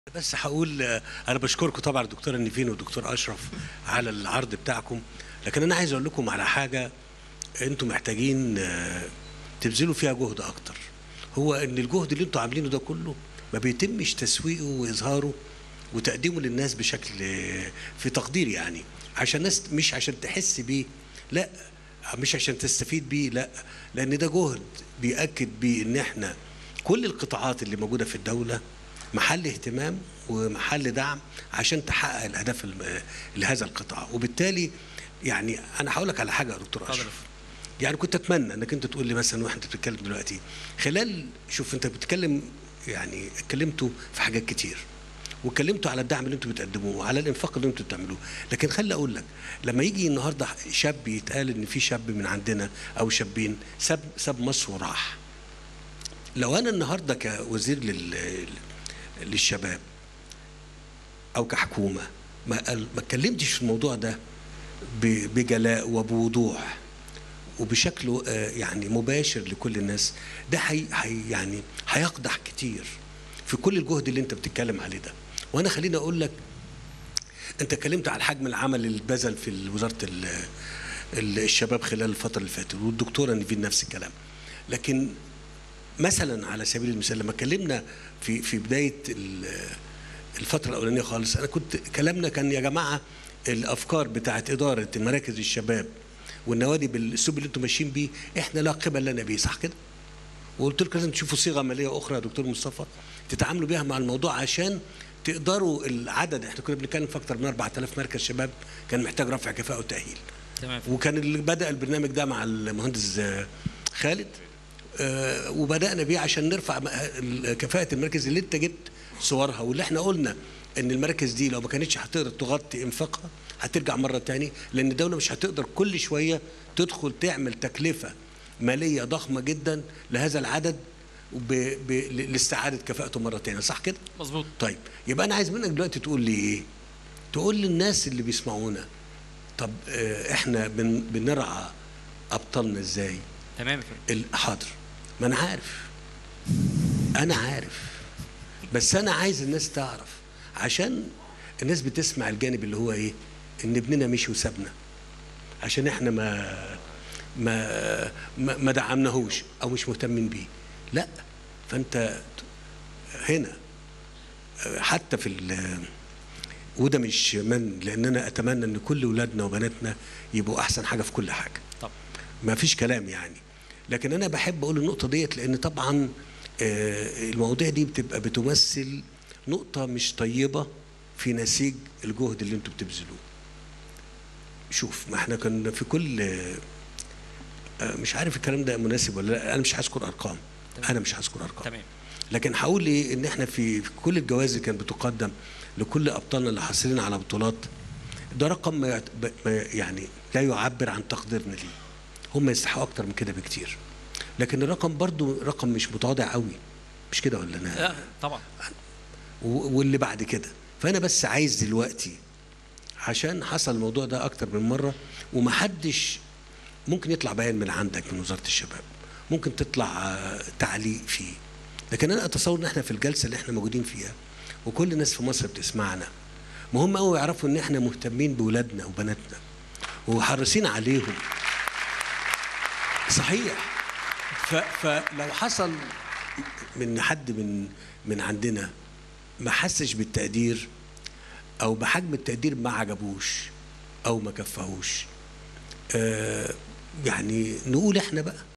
بس هقول آه، انا بشكركم طبعا الدكتوره نيفين والدكتور اشرف على العرض بتاعكم لكن انا عايز اقول لكم على حاجه انتم محتاجين آه، تبذلوا فيها جهد اكتر هو ان الجهد اللي انتم عاملينه ده كله ما بيتمش تسويقه واظهاره وتقديمه للناس بشكل آه، في تقدير يعني عشان الناس مش عشان تحس بيه لا مش عشان تستفيد بيه لا لان ده جهد بيأكد بيه ان احنا كل القطاعات اللي موجوده في الدوله محل اهتمام ومحل دعم عشان تحقق الاهداف الم- لهذا القطاع وبالتالي يعني انا هقول لك على حاجه يا دكتور اتفضل. اشرف يعني كنت اتمنى انك انت تقول لي مثلا واحنا بتتكلم دلوقتي خلال شوف انت بتتكلم يعني اتكلمتوا في حاجات كتير واتكلمتوا على الدعم اللي انتوا بتقدموه وعلى الانفاق اللي انتوا بتعملوه لكن خلي اقول لك لما يجي النهارده شاب يتقال ان في شاب من عندنا او شابين ساب ساب مصر وراح لو انا النهارده كوزير لل للشباب او كحكومه ما قال- ما اتكلمتش في الموضوع ده ب- بجلاء وبوضوح وبشكل آه، يعني مباشر لكل الناس ده حي حي يعني هيقدح كتير في كل الجهد اللي انت بتتكلم عليه ده وانا خليني اقول لك انت اتكلمت على حجم العمل اللي اتبذل في وزاره ال- ال- الشباب خلال الفتره اللي فاتت والدكتوره نيفين نفس الكلام لكن مثلا على سبيل المثال لما اتكلمنا في في بدايه ال- الفتره الاولانيه خالص انا كنت كلامنا كان يا جماعه الافكار بتاعت اداره مراكز الشباب والنوادي بالاسلوب اللي انتم ماشيين بيه احنا لا قبل لنا بيه صح كده؟ وقلت لكم لازم تشوفوا صيغه ماليه اخرى يا دكتور مصطفى تتعاملوا بيها مع الموضوع عشان تقدروا العدد احنا كنا بنتكلم في اكثر من 4000 مركز شباب كان محتاج رفع كفاءه وتاهيل تمام وكان اللي بدا البرنامج ده مع المهندس آه، خالد آه، وبدانا بيه عشان نرفع م- ال- كفاءه المراكز اللي انت جبت صورها واللي احنا قلنا ان المراكز دي لو ما كانتش هتقدر تغطي انفاقها هترجع مره تاني لان الدوله مش هتقدر كل شويه تدخل تعمل تكلفه ماليه ضخمه جدا لهذا العدد ب... ب... لاستعاده كفاءته مره تانية صح كده؟ مظبوط طيب يبقى انا عايز منك دلوقتي تقول لي ايه؟ تقول للناس اللي بيسمعونا طب آه، احنا بن بنرعى ابطالنا ازاي؟ تمام يا فندم ال- حاضر ما انا عارف انا عارف بس انا عايز الناس تعرف عشان الناس بتسمع الجانب اللي هو ايه؟ ان ابننا مشي وسابنا عشان احنا ما ما ما, ما دعمناهوش او مش مهتمين بيه لا فانت هنا حتى في ال- وده مش من لان انا اتمنى ان كل اولادنا وبناتنا يبقوا احسن حاجه في كل حاجه طب ما فيش كلام يعني لكن انا بحب اقول النقطه ديت لان طبعا آه، المواضيع دي بتبقى بتمثل نقطه مش طيبه في نسيج الجهد اللي انتوا بتبذلوه شوف ما احنا كنا في كل آه، آه، مش عارف الكلام ده مناسب ولا لا انا مش هذكر ارقام انا مش هذكر ارقام تمام لكن هقول ايه ان احنا في في كل الجوائز اللي كانت بتقدم لكل ابطالنا اللي حاصلين على بطولات ده رقم ما يعت- ب- ما يعني لا يعبر عن تقديرنا ليه هم يستحقوا اكتر من كده بكتير لكن الرقم برضو رقم مش متواضع قوي مش كده ولا انا لا طبعا و- واللي بعد كده فانا بس عايز دلوقتي عشان حصل الموضوع ده اكتر من مره ومحدش ممكن يطلع بيان من عندك من وزاره الشباب ممكن تطلع آه، تعليق فيه لكن انا اتصور ان احنا في الجلسه اللي احنا موجودين فيها وكل الناس في مصر بتسمعنا مهم قوي يعرفوا ان احنا مهتمين باولادنا وبناتنا وحريصين عليهم صحيح ف فلو حصل من حد من من عندنا ما حسش بالتقدير او بحجم التقدير ما عجبوش او ما كفاهوش آه يعني نقول احنا بقى